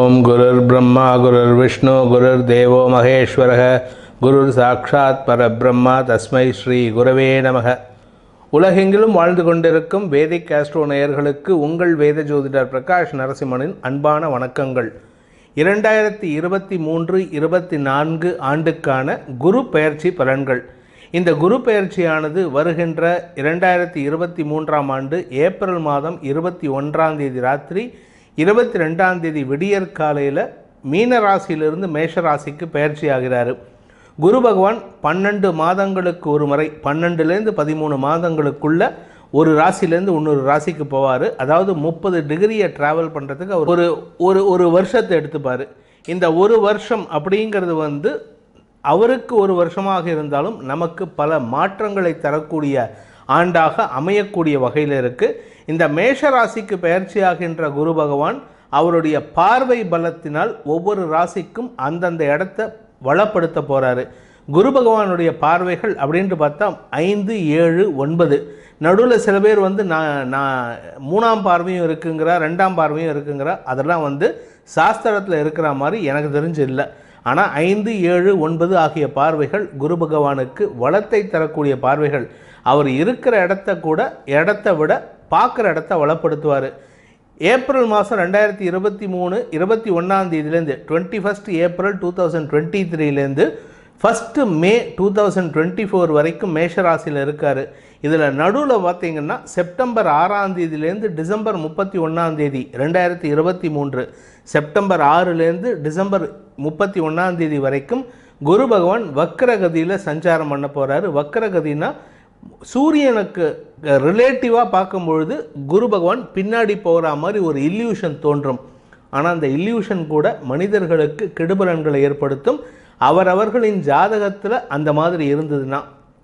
ஓம் குருர் பிரம்மா குருர் விஷ்ணு குருர் தேவோ மகேஸ்வரக குருர் சாட்சாத் பரபிரம்மா தஸ்மை ஸ்ரீ குரவே நமக உலகெங்கிலும் வாழ்ந்து கொண்டிருக்கும் வேதிக் ஆஸ்ட்ரோ நேயர்களுக்கு உங்கள் வேத ஜோதிடர் பிரகாஷ் நரசிம்மனின் அன்பான வணக்கங்கள் இரண்டாயிரத்தி இருபத்தி மூன்று இருபத்தி நான்கு ஆண்டுக்கான குரு பெயர்ச்சி பலன்கள் இந்த குரு பெயர்ச்சியானது வருகின்ற இரண்டாயிரத்தி இருபத்தி மூன்றாம் ஆண்டு ஏப்ரல் மாதம் இருபத்தி ஒன்றாம் தேதி ராத்திரி இருபத்தி ரெண்டாம் தேதி விடியற் காலையில் மீன ராசியிலிருந்து மேஷ ராசிக்கு பெயர்ச்சி ஆகிறாரு குரு பகவான் பன்னெண்டு மாதங்களுக்கு ஒரு முறை பன்னெண்டுலேருந்து பதிமூணு மாதங்களுக்குள்ள ஒரு ராசிலேருந்து இன்னொரு ராசிக்கு போவார் அதாவது முப்பது டிகிரியை ட்ராவல் பண்ணுறதுக்கு அவர் ஒரு ஒரு ஒரு வருஷத்தை எடுத்துப்பார் இந்த ஒரு வருஷம் அப்படிங்கிறது வந்து அவருக்கு ஒரு வருஷமாக இருந்தாலும் நமக்கு பல மாற்றங்களை தரக்கூடிய ஆண்டாக அமையக்கூடிய வகையில் இருக்குது இந்த மேஷ ராசிக்கு பயிற்சியாகின்ற குரு பகவான் அவருடைய பார்வை பலத்தினால் ஒவ்வொரு ராசிக்கும் அந்தந்த இடத்த வளப்படுத்த போகிறாரு குரு பகவானுடைய பார்வைகள் அப்படின்ட்டு பார்த்தா ஐந்து ஏழு ஒன்பது நடுவில் சில பேர் வந்து நான் நான் மூணாம் பார்வையும் இருக்குங்கிறா ரெண்டாம் பார்வையும் இருக்குங்கிறா அதெல்லாம் வந்து சாஸ்திரத்தில் இருக்கிற மாதிரி எனக்கு தெரிஞ்சு இல்லை ஆனால் ஐந்து ஏழு ஒன்பது ஆகிய பார்வைகள் குரு பகவானுக்கு வளத்தை தரக்கூடிய பார்வைகள் அவர் இருக்கிற இடத்த கூட இடத்த விட பார்க்குற இடத்த வளப்படுத்துவார் ஏப்ரல் மாதம் ரெண்டாயிரத்தி இருபத்தி மூணு இருபத்தி ஒன்றாம் தேதியிலேருந்து twenty first April two thousand twenty த்ரீலேருந்து first May two thousand twenty four வரைக்கும் மேஷ ராசியில் இருக்கார் இதில் நடுவில் பார்த்தீங்கன்னா செப்டம்பர் ஆறாம் தேதியிலேருந்து டிசம்பர் முப்பத்தி ஒன்றாம் தேதி ரெண்டாயிரத்தி இருபத்தி மூன்று செப்டம்பர் ஆறுலேருந்து டிசம்பர் முப்பத்தி ஒன்றாம் தேதி வரைக்கும் குரு பகவான் வக்கரகதியில் சஞ்சாரம் பண்ண போகிறாரு வக்கரகதினா சூரியனுக்கு ரிலேட்டிவாக பார்க்கும் பொழுது குரு பகவான் பின்னாடி போகிற மாதிரி ஒரு இல்யூஷன் தோன்றும் ஆனால் அந்த இல்யூஷன் கூட மனிதர்களுக்கு கெடுபலன்களை ஏற்படுத்தும் அவரவர்களின் ஜாதகத்தில் அந்த மாதிரி இருந்ததுன்னா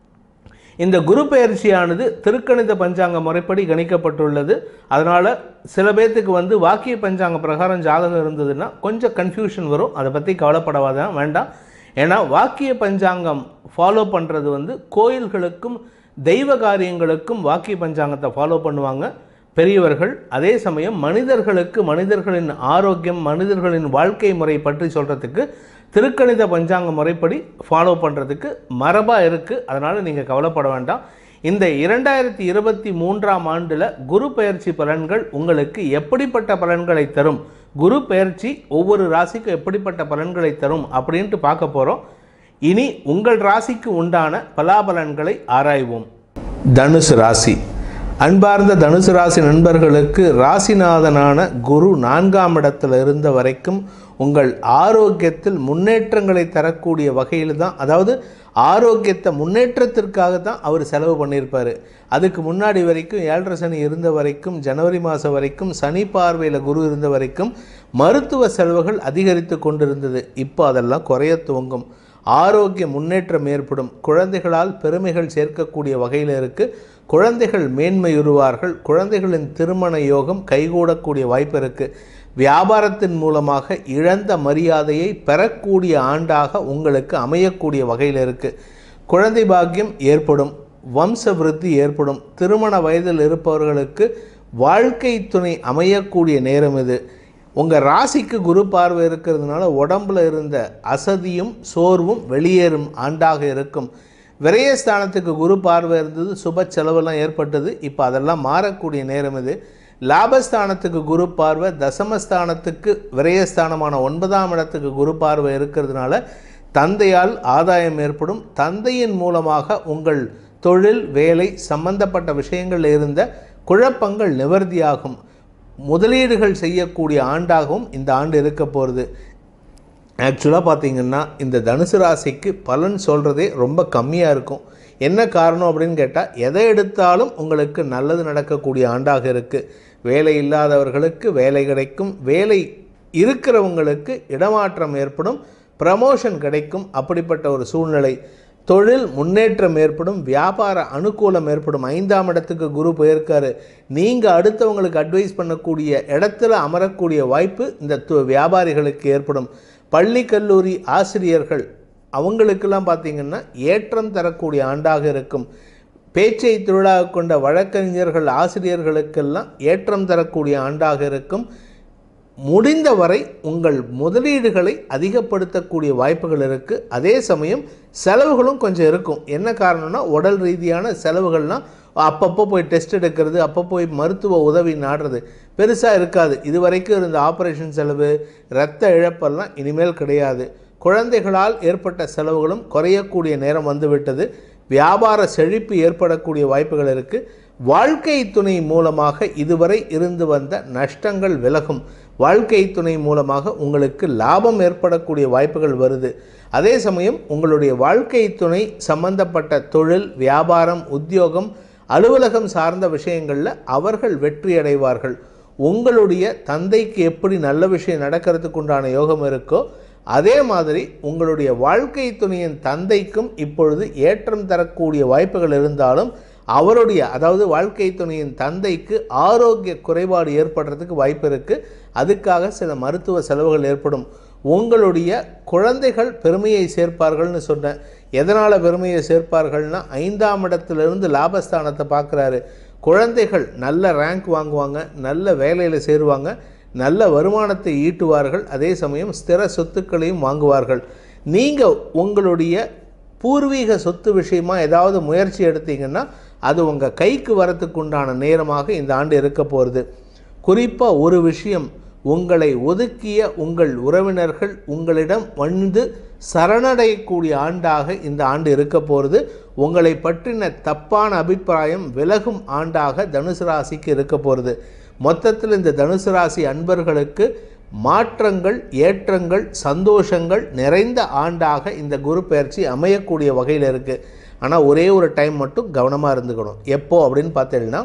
இந்த குரு பயிற்சியானது திருக்கணித பஞ்சாங்க முறைப்படி கணிக்கப்பட்டுள்ளது அதனால் சில பேர்த்துக்கு வந்து வாக்கிய பஞ்சாங்க பிரகாரம் ஜாதகம் இருந்ததுன்னா கொஞ்சம் கன்ஃபியூஷன் வரும் அதை பற்றி கவலைப்படவாதான் வேண்டாம் ஏன்னா வாக்கிய பஞ்சாங்கம் ஃபாலோ பண்ணுறது வந்து கோயில்களுக்கும் தெய்வ காரியங்களுக்கும் வாக்கிய பஞ்சாங்கத்தை ஃபாலோ பண்ணுவாங்க பெரியவர்கள் அதே சமயம் மனிதர்களுக்கு மனிதர்களின் ஆரோக்கியம் மனிதர்களின் வாழ்க்கை முறை பற்றி சொல்கிறதுக்கு திருக்கணித பஞ்சாங்க முறைப்படி ஃபாலோ பண்ணுறதுக்கு மரபாக இருக்குது அதனால் நீங்கள் கவலைப்பட வேண்டாம் இந்த இரண்டாயிரத்தி இருபத்தி மூன்றாம் ஆண்டில் குரு பெயர்ச்சி பலன்கள் உங்களுக்கு எப்படிப்பட்ட பலன்களை தரும் குரு பெயர்ச்சி ஒவ்வொரு ராசிக்கும் எப்படிப்பட்ட பலன்களை தரும் அப்படின்ட்டு பார்க்க போகிறோம் இனி உங்கள் ராசிக்கு உண்டான பலாபலன்களை ஆராய்வோம் தனுசு ராசி அன்பார்ந்த தனுசு ராசி நண்பர்களுக்கு ராசிநாதனான குரு நான்காம் இடத்துல இருந்த வரைக்கும் உங்கள் ஆரோக்கியத்தில் முன்னேற்றங்களை தரக்கூடிய வகையில் தான் அதாவது ஆரோக்கியத்தை முன்னேற்றத்திற்காக தான் அவர் செலவு பண்ணியிருப்பார் அதுக்கு முன்னாடி வரைக்கும் ஏழரை சனி இருந்த வரைக்கும் ஜனவரி மாதம் வரைக்கும் சனி பார்வையில் குரு இருந்த வரைக்கும் மருத்துவ செலவுகள் அதிகரித்து கொண்டிருந்தது இப்போ அதெல்லாம் குறைய துவங்கும் ஆரோக்கிய முன்னேற்றம் ஏற்படும் குழந்தைகளால் பெருமைகள் சேர்க்கக்கூடிய வகையில் இருக்குது குழந்தைகள் மேன்மையுறுவார்கள் குழந்தைகளின் திருமண யோகம் கைகூடக்கூடிய வாய்ப்பு இருக்குது வியாபாரத்தின் மூலமாக இழந்த மரியாதையை பெறக்கூடிய ஆண்டாக உங்களுக்கு அமையக்கூடிய வகையில் இருக்குது குழந்தை பாக்கியம் ஏற்படும் வம்ச விருத்தி ஏற்படும் திருமண வயதில் இருப்பவர்களுக்கு வாழ்க்கை துணை அமையக்கூடிய நேரம் இது உங்கள் ராசிக்கு குரு பார்வை இருக்கிறதுனால உடம்புல இருந்த அசதியும் சோர்வும் வெளியேறும் ஆண்டாக இருக்கும் விரயஸ்தானத்துக்கு குரு பார்வை இருந்தது சுப செலவெல்லாம் ஏற்பட்டது இப்போ அதெல்லாம் மாறக்கூடிய நேரம் இது லாபஸ்தானத்துக்கு குரு பார்வை தசமஸ்தானத்துக்கு விரயஸ்தானமான ஒன்பதாம் இடத்துக்கு குரு பார்வை இருக்கிறதுனால தந்தையால் ஆதாயம் ஏற்படும் தந்தையின் மூலமாக உங்கள் தொழில் வேலை சம்பந்தப்பட்ட விஷயங்களில் இருந்த குழப்பங்கள் நிவர்த்தியாகும் முதலீடுகள் செய்யக்கூடிய ஆண்டாகவும் இந்த ஆண்டு இருக்க போகிறது ஆக்சுவலாக பார்த்தீங்கன்னா இந்த தனுசு ராசிக்கு பலன் சொல்கிறதே ரொம்ப கம்மியாக இருக்கும் என்ன காரணம் அப்படின்னு கேட்டால் எதை எடுத்தாலும் உங்களுக்கு நல்லது நடக்கக்கூடிய ஆண்டாக இருக்குது வேலை இல்லாதவர்களுக்கு வேலை கிடைக்கும் வேலை இருக்கிறவங்களுக்கு இடமாற்றம் ஏற்படும் ப்ரமோஷன் கிடைக்கும் அப்படிப்பட்ட ஒரு சூழ்நிலை தொழில் முன்னேற்றம் ஏற்படும் வியாபார அனுகூலம் ஏற்படும் ஐந்தாம் இடத்துக்கு குரு போயிருக்காரு நீங்கள் அடுத்தவங்களுக்கு அட்வைஸ் பண்ணக்கூடிய இடத்துல அமரக்கூடிய வாய்ப்பு இந்த து- வியாபாரிகளுக்கு ஏற்படும் பள்ளி கல்லூரி ஆசிரியர்கள் அவங்களுக்கெல்லாம் பார்த்தீங்கன்னா ஏற்றம் தரக்கூடிய ஆண்டாக இருக்கும் பேச்சை தொழிலாக கொண்ட வழக்கறிஞர்கள் ஆசிரியர்களுக்கெல்லாம் ஏற்றம் தரக்கூடிய ஆண்டாக இருக்கும் முடிந்தவரை உங்கள் முதலீடுகளை அதிகப்படுத்தக்கூடிய வாய்ப்புகள் இருக்குது அதே சமயம் செலவுகளும் கொஞ்சம் இருக்கும் என்ன காரணம்னா உடல் ரீதியான செலவுகள்லாம் அப்பப்போ போய் டெஸ்ட் எடுக்கிறது அப்போ போய் மருத்துவ உதவி நாடுறது பெருசாக இருக்காது இது வரைக்கும் இருந்த ஆப்ரேஷன் செலவு இரத்த இழப்பெல்லாம் இனிமேல் கிடையாது குழந்தைகளால் ஏற்பட்ட செலவுகளும் குறையக்கூடிய நேரம் வந்துவிட்டது வியாபார செழிப்பு ஏற்படக்கூடிய வாய்ப்புகள் இருக்குது வாழ்க்கை துணை மூலமாக இதுவரை இருந்து வந்த நஷ்டங்கள் விலகும் வாழ்க்கை துணை மூலமாக உங்களுக்கு லாபம் ஏற்படக்கூடிய வாய்ப்புகள் வருது அதே சமயம் உங்களுடைய வாழ்க்கை துணை சம்பந்தப்பட்ட தொழில் வியாபாரம் உத்தியோகம் அலுவலகம் சார்ந்த விஷயங்களில் அவர்கள் வெற்றி அடைவார்கள் உங்களுடைய தந்தைக்கு எப்படி நல்ல விஷயம் நடக்கிறதுக்கு உண்டான யோகம் இருக்கோ அதே மாதிரி உங்களுடைய வாழ்க்கை துணையின் தந்தைக்கும் இப்பொழுது ஏற்றம் தரக்கூடிய வாய்ப்புகள் இருந்தாலும் அவருடைய அதாவது வாழ்க்கை துணையின் தந்தைக்கு ஆரோக்கிய குறைபாடு ஏற்படுறதுக்கு வாய்ப்பு இருக்குது அதுக்காக சில மருத்துவ செலவுகள் ஏற்படும் உங்களுடைய குழந்தைகள் பெருமையை சேர்ப்பார்கள்னு சொன்னேன் எதனால் பெருமையை சேர்ப்பார்கள்னா ஐந்தாம் இடத்துலேருந்து லாபஸ்தானத்தை பார்க்குறாரு குழந்தைகள் நல்ல ரேங்க் வாங்குவாங்க நல்ல வேலையில் சேருவாங்க நல்ல வருமானத்தை ஈட்டுவார்கள் அதே சமயம் ஸ்திர சொத்துக்களையும் வாங்குவார்கள் நீங்கள் உங்களுடைய பூர்வீக சொத்து விஷயமா ஏதாவது முயற்சி எடுத்தீங்கன்னா அது உங்கள் கைக்கு வரத்துக்கு உண்டான நேரமாக இந்த ஆண்டு இருக்க போகிறது குறிப்பாக ஒரு விஷயம் உங்களை ஒதுக்கிய உங்கள் உறவினர்கள் உங்களிடம் வந்து சரணடையக்கூடிய ஆண்டாக இந்த ஆண்டு இருக்க போகிறது உங்களை பற்றின தப்பான அபிப்பிராயம் விலகும் ஆண்டாக தனுசு ராசிக்கு இருக்க போகிறது மொத்தத்தில் இந்த தனுசு ராசி அன்பர்களுக்கு மாற்றங்கள் ஏற்றங்கள் சந்தோஷங்கள் நிறைந்த ஆண்டாக இந்த குரு பயிற்சி அமையக்கூடிய வகையில் இருக்குது ஆனால் ஒரே ஒரு டைம் மட்டும் கவனமாக இருந்துக்கணும் எப்போ அப்படின்னு பார்த்தீங்கன்னா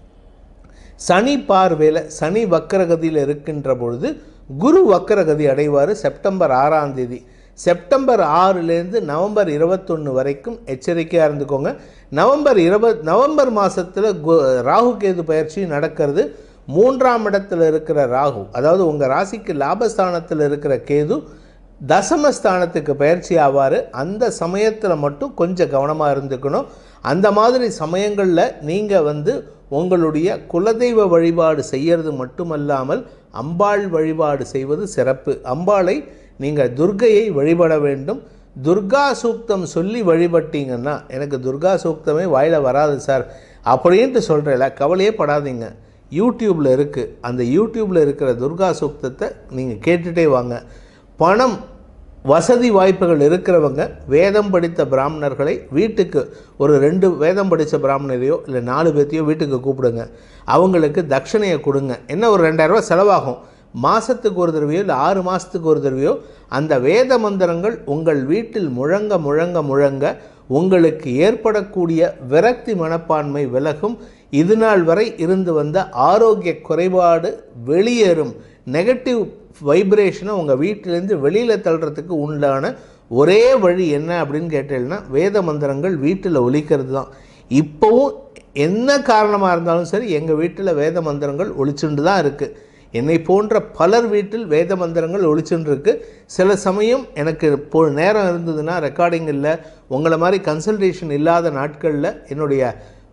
சனி பார்வையில் சனி வக்கரகதியில் இருக்கின்ற பொழுது குரு வக்கரகதி அடைவார் செப்டம்பர் ஆறாம் தேதி செப்டம்பர் ஆறுலேருந்து நவம்பர் இருபத்தொன்று வரைக்கும் எச்சரிக்கையாக இருந்துக்கோங்க நவம்பர் இருபத் நவம்பர் மாதத்தில் கு ராகு கேது பயிற்சி நடக்கிறது மூன்றாம் இடத்துல இருக்கிற ராகு அதாவது உங்கள் ராசிக்கு லாபஸ்தானத்தில் இருக்கிற கேது தசமஸ்தானத்துக்கு பயிற்சி ஆவார் அந்த சமயத்தில் மட்டும் கொஞ்சம் கவனமாக இருந்துக்கணும் அந்த மாதிரி சமயங்களில் நீங்கள் வந்து உங்களுடைய குலதெய்வ வழிபாடு செய்கிறது மட்டுமல்லாமல் அம்பாள் வழிபாடு செய்வது சிறப்பு அம்பாளை நீங்கள் துர்க்கையை வழிபட வேண்டும் துர்கா சூக்தம் சொல்லி வழிபட்டீங்கன்னா எனக்கு துர்கா சூக்தமே வாயில் வராது சார் அப்படின்ட்டு சொல்கிறேல கவலையே படாதீங்க யூடியூப்பில் இருக்குது அந்த யூடியூப்பில் இருக்கிற துர்கா சூக்தத்தை நீங்கள் கேட்டுகிட்டே வாங்க பணம் வசதி வாய்ப்புகள் இருக்கிறவங்க வேதம் படித்த பிராமணர்களை வீட்டுக்கு ஒரு ரெண்டு வேதம் படித்த பிராமணரையோ இல்லை நாலு பேர்த்தையோ வீட்டுக்கு கூப்பிடுங்க அவங்களுக்கு தட்சணையை கொடுங்க என்ன ஒரு ரெண்டாயிரரூவா செலவாகும் மாதத்துக்கு ஒரு தடவையோ இல்லை ஆறு மாதத்துக்கு ஒரு தடவையோ அந்த வேத மந்திரங்கள் உங்கள் வீட்டில் முழங்க முழங்க முழங்க உங்களுக்கு ஏற்படக்கூடிய விரக்தி மனப்பான்மை விலகும் இது நாள் வரை இருந்து வந்த ஆரோக்கிய குறைபாடு வெளியேறும் நெகட்டிவ் வைப்ரேஷனை உங்கள் வீட்டிலேருந்து வெளியில் தள்ளுறதுக்கு உண்டான ஒரே வழி என்ன அப்படின்னு கேட்டீங்கன்னா வேத மந்திரங்கள் வீட்டில் ஒலிக்கிறது தான் இப்போவும் என்ன காரணமாக இருந்தாலும் சரி எங்கள் வீட்டில் வேத மந்திரங்கள் ஒழிச்சுட்டு தான் இருக்குது என்னை போன்ற பலர் வீட்டில் வேத மந்திரங்கள் ஒழிச்சுட்டு இருக்கு சில சமயம் எனக்கு இப்போ நேரம் இருந்ததுன்னா ரெக்கார்டிங் இல்லை உங்களை மாதிரி கன்சல்டேஷன் இல்லாத நாட்களில் என்னுடைய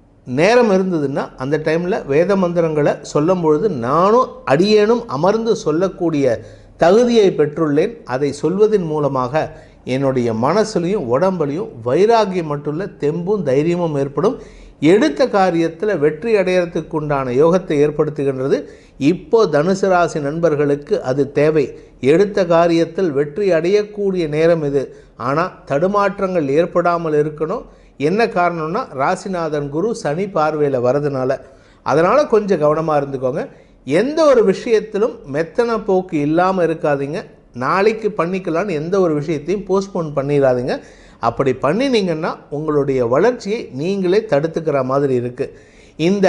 நேரம் இருந்ததுன்னா அந்த டைமில் வேத மந்திரங்களை சொல்லும் பொழுது நானும் அடியேனும் அமர்ந்து சொல்லக்கூடிய தகுதியை பெற்றுள்ளேன் அதை சொல்வதன் மூலமாக என்னுடைய மனசுலையும் உடம்புலையும் வைராகியம் மட்டுள்ள தெம்பும் தைரியமும் ஏற்படும் எடுத்த காரியத்தில் வெற்றி அடையறதுக்கு உண்டான யோகத்தை ஏற்படுத்துகின்றது இப்போ தனுசு ராசி நண்பர்களுக்கு அது தேவை எடுத்த காரியத்தில் வெற்றி அடையக்கூடிய நேரம் இது ஆனால் தடுமாற்றங்கள் ஏற்படாமல் இருக்கணும் என்ன காரணம்னா ராசிநாதன் குரு சனி பார்வையில் வரதுனால அதனால் கொஞ்சம் கவனமாக இருந்துக்கோங்க எந்த ஒரு விஷயத்திலும் மெத்தன போக்கு இல்லாமல் இருக்காதீங்க நாளைக்கு பண்ணிக்கலான்னு எந்த ஒரு விஷயத்தையும் போஸ்ட்போன் பண்ணிடாதீங்க அப்படி பண்ணினீங்கன்னா உங்களுடைய வளர்ச்சியை நீங்களே தடுத்துக்கிற மாதிரி இருக்குது இந்த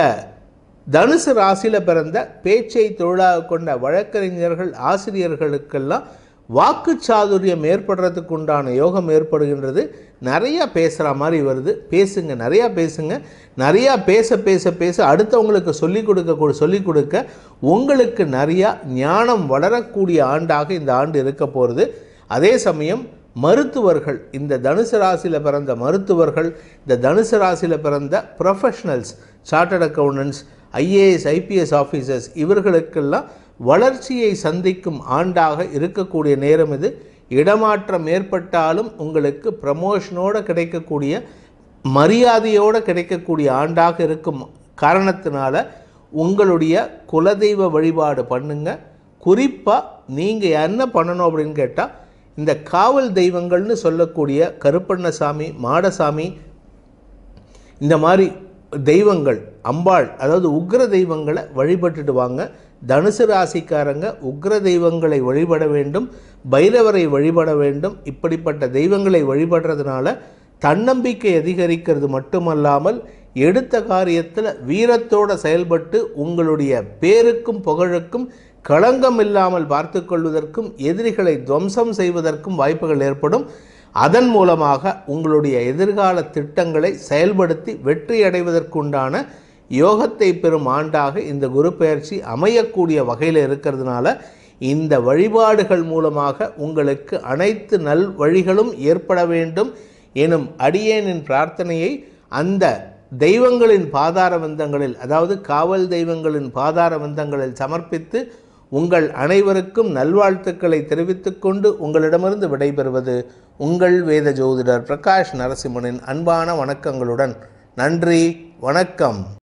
தனுசு ராசியில் பிறந்த பேச்சை தொழிலாக கொண்ட வழக்கறிஞர்கள் ஆசிரியர்களுக்கெல்லாம் வாக்கு சாதுரியம் ஏற்படுறதுக்கு உண்டான யோகம் ஏற்படுகின்றது நிறையா பேசுகிற மாதிரி வருது பேசுங்க நிறையா பேசுங்க நிறையா பேச பேச பேச அடுத்தவங்களுக்கு சொல்லிக் கொடுக்க சொல்லிக் கொடுக்க உங்களுக்கு நிறையா ஞானம் வளரக்கூடிய ஆண்டாக இந்த ஆண்டு இருக்க போகிறது அதே சமயம் மருத்துவர்கள் இந்த தனுசு ராசியில் பிறந்த மருத்துவர்கள் இந்த தனுசு ராசியில் பிறந்த professionals chartered accountants IAS IPS officers இவர்களுக்கெல்லாம் வளர்ச்சியை சந்திக்கும் ஆண்டாக இருக்கக்கூடிய நேரம் இது இடமாற்றம் ஏற்பட்டாலும் உங்களுக்கு ப்ரமோஷனோடு கிடைக்கக்கூடிய மரியாதையோடு கிடைக்கக்கூடிய ஆண்டாக இருக்கும் காரணத்தினால உங்களுடைய குலதெய்வ வழிபாடு பண்ணுங்க குறிப்பாக நீங்கள் என்ன பண்ணணும் அப்படின்னு கேட்டால் இந்த காவல் தெய்வங்கள்னு சொல்லக்கூடிய கருப்பண்ணசாமி மாடசாமி இந்த மாதிரி தெய்வங்கள் அம்பாள் அதாவது உக்ர தெய்வங்களை வழிபட்டுட்டு வாங்க தனுசு ராசிக்காரங்க உக்ர தெய்வங்களை வழிபட வேண்டும் பைரவரை வழிபட வேண்டும் இப்படிப்பட்ட தெய்வங்களை வழிபடுறதுனால தன்னம்பிக்கை அதிகரிக்கிறது மட்டுமல்லாமல் எடுத்த காரியத்தில் வீரத்தோடு செயல்பட்டு உங்களுடைய பேருக்கும் புகழுக்கும் களங்கம் இல்லாமல் பார்த்து கொள்வதற்கும் எதிரிகளை துவம்சம் செய்வதற்கும் வாய்ப்புகள் ஏற்படும் அதன் மூலமாக உங்களுடைய எதிர்கால திட்டங்களை செயல்படுத்தி வெற்றி அடைவதற்குண்டான யோகத்தை பெறும் ஆண்டாக இந்த குரு பெயர்ச்சி அமையக்கூடிய வகையில் இருக்கிறதுனால இந்த வழிபாடுகள் மூலமாக உங்களுக்கு அனைத்து நல் வழிகளும் ஏற்பட வேண்டும் எனும் அடியேனின் பிரார்த்தனையை அந்த தெய்வங்களின் பாதார வந்தங்களில் அதாவது காவல் தெய்வங்களின் பாதார வந்தங்களில் சமர்ப்பித்து உங்கள் அனைவருக்கும் நல்வாழ்த்துக்களை தெரிவித்துக்கொண்டு உங்களிடமிருந்து விடைபெறுவது உங்கள் வேத ஜோதிடர் பிரகாஷ் நரசிம்மனின் அன்பான வணக்கங்களுடன் நன்றி வணக்கம்